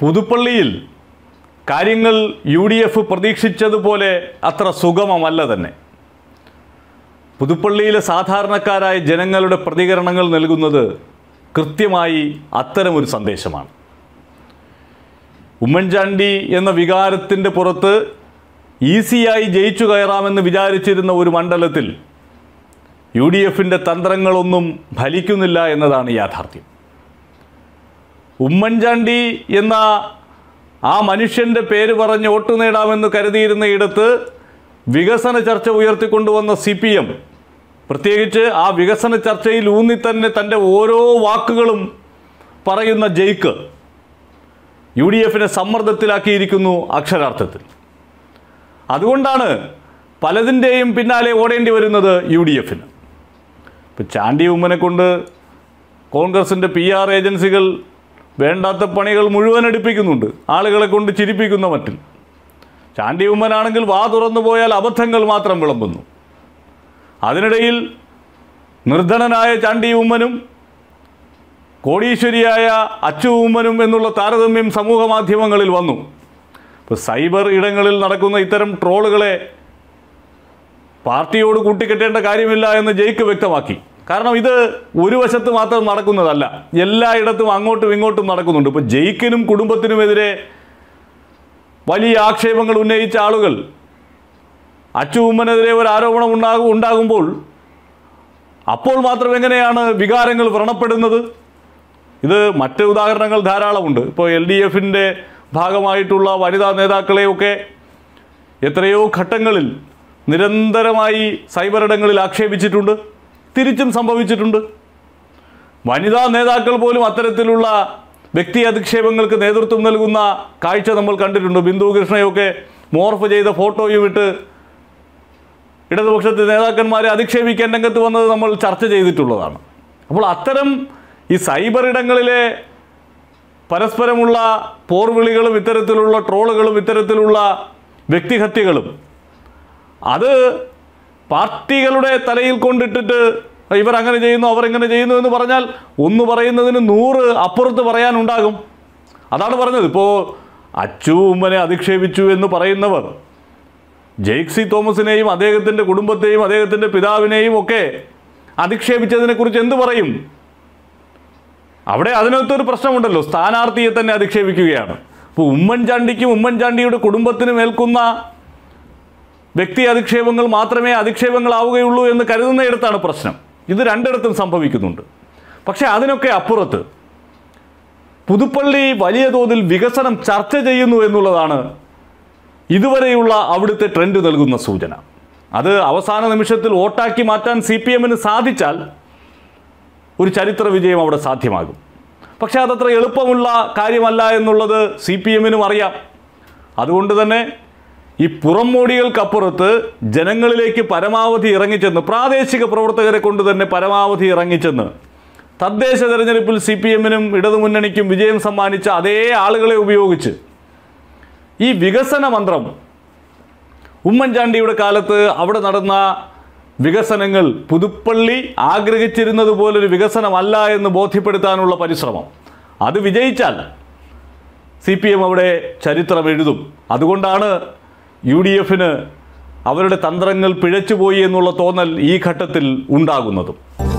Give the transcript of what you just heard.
പുതുപ്പള്ളിയിൽ കാര്യങ്ങൾ U D F പ്രതീക്ഷിച്ചതുപോലെ അത്ര സുഗമമല്ല തന്നെ പുതുപ്പള്ളിയിലെ സാധാരണക്കാരായ ജനങ്ങളുടെ പ്രതികരണങ്ങൾ നൽകുന്നത് കൃത്യമായി അത്തരമൊരു സന്ദേശമാണ് ഉമ്മൻചാണ്ടി എന്ന വികാരത്തിൻ്റെ പുറത്ത് ഈസിയായി ജയിച്ചു കയറാമെന്ന് വിചാരിച്ചിരുന്ന ഒരു മണ്ഡലത്തിൽ യു ഡി എഫിൻ്റെ തന്ത്രങ്ങളൊന്നും ഫലിക്കുന്നില്ല എന്നതാണ് യാഥാർത്ഥ്യം ഉമ്മൻചാണ്ടി എന്ന ആ മനുഷ്യൻ്റെ പേര് പറഞ്ഞ് വോട്ട് നേടാമെന്ന് കരുതിയിരുന്ന ഇടത്ത് വികസന ചർച്ച ഉയർത്തിക്കൊണ്ടുവന്ന സി പി എം പ്രത്യേകിച്ച് ആ വികസന ചർച്ചയിൽ ഊന്നി തന്നെ തൻ്റെ ഓരോ വാക്കുകളും പറയുന്ന ജയിക്ക് യു ഡി എഫിനെ സമ്മർദ്ദത്തിലാക്കിയിരിക്കുന്നു അക്ഷരാർത്ഥത്തിൽ അതുകൊണ്ടാണ് പലതിൻ്റെയും പിന്നാലെ ഓടേണ്ടി വരുന്നത് യു ഡി എഫിന് ഇപ്പം ചാണ്ടി ഉമ്മനെ കൊണ്ട് കോൺഗ്രസിൻ്റെ പി ആർ ഏജൻസികൾ വേണ്ടാത്ത പണികൾ മുഴുവൻ എടുപ്പിക്കുന്നുണ്ട് ആളുകളെ കൊണ്ട് ചിരിപ്പിക്കുന്ന മട്ടിൽ ചാണ്ടി ഉമ്മനാണെങ്കിൽ വാ തുറന്നു പോയാൽ അബദ്ധങ്ങൾ മാത്രം വിളമ്പുന്നു അതിനിടയിൽ നിർധനനായ ചാണ്ടി ഉമ്മനും കോടീശ്വരിയായ അച്ചു ഉമ്മനും എന്നുള്ള താരതമ്യം സമൂഹ മാധ്യമങ്ങളിൽ വന്നു ഇപ്പോൾ സൈബർ ഇടങ്ങളിൽ നടക്കുന്ന ഇത്തരം ട്രോളുകളെ പാർട്ടിയോട് കൂട്ടിക്കെട്ടേണ്ട കാര്യമില്ല എന്ന് ജയിക്ക് വ്യക്തമാക്കി കാരണം ഇത് ഒരു വശത്ത് മാത്രം നടക്കുന്നതല്ല എല്ലായിടത്തും അങ്ങോട്ടും ഇങ്ങോട്ടും നടക്കുന്നുണ്ട് ഇപ്പോൾ ജയിക്കിനും കുടുംബത്തിനുമെതിരെ വലിയ ആക്ഷേപങ്ങൾ ഉന്നയിച്ച ആളുകൾ അച്ചു ഉമ്മനെതിരെ ഒരു ആരോപണം ഉണ്ടാകും ഉണ്ടാകുമ്പോൾ അപ്പോൾ മാത്രം എങ്ങനെയാണ് വികാരങ്ങൾ വ്രണപ്പെടുന്നത് ഇത് മറ്റ് ഉദാഹരണങ്ങൾ ധാരാളമുണ്ട് ഇപ്പോൾ എൽ ഡി എഫിൻ്റെ ഭാഗമായിട്ടുള്ള വനിതാ നേതാക്കളെയൊക്കെ എത്രയോ ഘട്ടങ്ങളിൽ നിരന്തരമായി സൈബർ ഇടങ്ങളിൽ ആക്ഷേപിച്ചിട്ടുണ്ട് തിരിച്ചും സംഭവിച്ചിട്ടുണ്ട് വനിതാ നേതാക്കൾ പോലും അത്തരത്തിലുള്ള വ്യക്തി അധിക്ഷേപങ്ങൾക്ക് നേതൃത്വം നൽകുന്ന കാഴ്ച നമ്മൾ കണ്ടിട്ടുണ്ട് ബിന്ദു കൃഷ്ണയൊക്കെ മോർഫ് ചെയ്ത ഫോട്ടോയും ഇട്ട് ഇടതുപക്ഷത്തെ നേതാക്കന്മാരെ അധിക്ഷേപിക്കാൻ രംഗത്ത് വന്നത് നമ്മൾ ചർച്ച ചെയ്തിട്ടുള്ളതാണ് അപ്പോൾ അത്തരം ഈ സൈബർ ഇടങ്ങളിലെ പരസ്പരമുള്ള പോർവിളികളും ഇത്തരത്തിലുള്ള ട്രോളുകളും ഇത്തരത്തിലുള്ള വ്യക്തിഹത്യകളും അത് പാർട്ടികളുടെ തലയിൽ കൊണ്ടിട്ടിട്ട് ഇവർ അങ്ങനെ ചെയ്യുന്നു അവർ ഇങ്ങനെ ചെയ്യുന്നു എന്ന് പറഞ്ഞാൽ ഒന്ന് പറയുന്നതിന് നൂറ് അപ്പുറത്ത് പറയാനുണ്ടാകും അതാണ് പറഞ്ഞത് ഇപ്പോൾ അച്ചു ഉമ്മനെ അധിക്ഷേപിച്ചു എന്ന് പറയുന്നവർ ജെയ്ക്സി തോമസിനെയും അദ്ദേഹത്തിൻ്റെ കുടുംബത്തെയും അദ്ദേഹത്തിൻ്റെ പിതാവിനെയും ഒക്കെ അധിക്ഷേപിച്ചതിനെക്കുറിച്ച് എന്ത് പറയും അവിടെ അതിനകത്തൊരു പ്രശ്നമുണ്ടല്ലോ സ്ഥാനാർത്ഥിയെ തന്നെ അധിക്ഷേപിക്കുകയാണ് അപ്പോൾ ഉമ്മൻചാണ്ടിക്കും ഉമ്മൻചാണ്ടിയുടെ കുടുംബത്തിനും ഏൽക്കുന്ന വ്യക്തി അധിക്ഷേപങ്ങൾ മാത്രമേ അധിക്ഷേപങ്ങളാവുകയുള്ളൂ എന്ന് കരുതുന്നയിടത്താണ് പ്രശ്നം ഇത് രണ്ടിടത്തും സംഭവിക്കുന്നുണ്ട് പക്ഷേ അതിനൊക്കെ അപ്പുറത്ത് പുതുപ്പള്ളി വലിയ തോതിൽ വികസനം ചർച്ച ചെയ്യുന്നു എന്നുള്ളതാണ് ഇതുവരെയുള്ള അവിടുത്തെ ട്രെൻഡ് നൽകുന്ന സൂചന അത് അവസാന നിമിഷത്തിൽ വോട്ടാക്കി മാറ്റാൻ സി പി എമ്മിന് സാധിച്ചാൽ ഒരു ചരിത്ര വിജയം അവിടെ സാധ്യമാകും പക്ഷേ അതത്ര എളുപ്പമുള്ള കാര്യമല്ല എന്നുള്ളത് സി പി എമ്മിനും അറിയാം അതുകൊണ്ട് തന്നെ ഈ പുറംമോടികൾക്കപ്പുറത്ത് ജനങ്ങളിലേക്ക് പരമാവധി ഇറങ്ങിച്ചെന്ന് പ്രാദേശിക പ്രവർത്തകരെ കൊണ്ട് തന്നെ പരമാവധി ഇറങ്ങിച്ചെന്ന് തദ്ദേശ തെരഞ്ഞെടുപ്പിൽ സി പി എമ്മിനും ഇടതുമുന്നണിക്കും വിജയം സമ്മാനിച്ച അതേ ആളുകളെ ഉപയോഗിച്ച് ഈ വികസന മന്ത്രം ഉമ്മൻചാണ്ടിയുടെ കാലത്ത് അവിടെ നടന്ന വികസനങ്ങൾ പുതുപ്പള്ളി ആഗ്രഹിച്ചിരുന്നത് പോലൊരു വികസനമല്ല എന്ന് ബോധ്യപ്പെടുത്താനുള്ള പരിശ്രമം അത് വിജയിച്ചാൽ സി പി എം അവിടെ ചരിത്രം എഴുതും അതുകൊണ്ടാണ് യു ഡി എഫിന് അവരുടെ തന്ത്രങ്ങൾ പിഴച്ചുപോയി എന്നുള്ള തോന്നൽ ഈ ഘട്ടത്തിൽ ഉണ്ടാകുന്നതും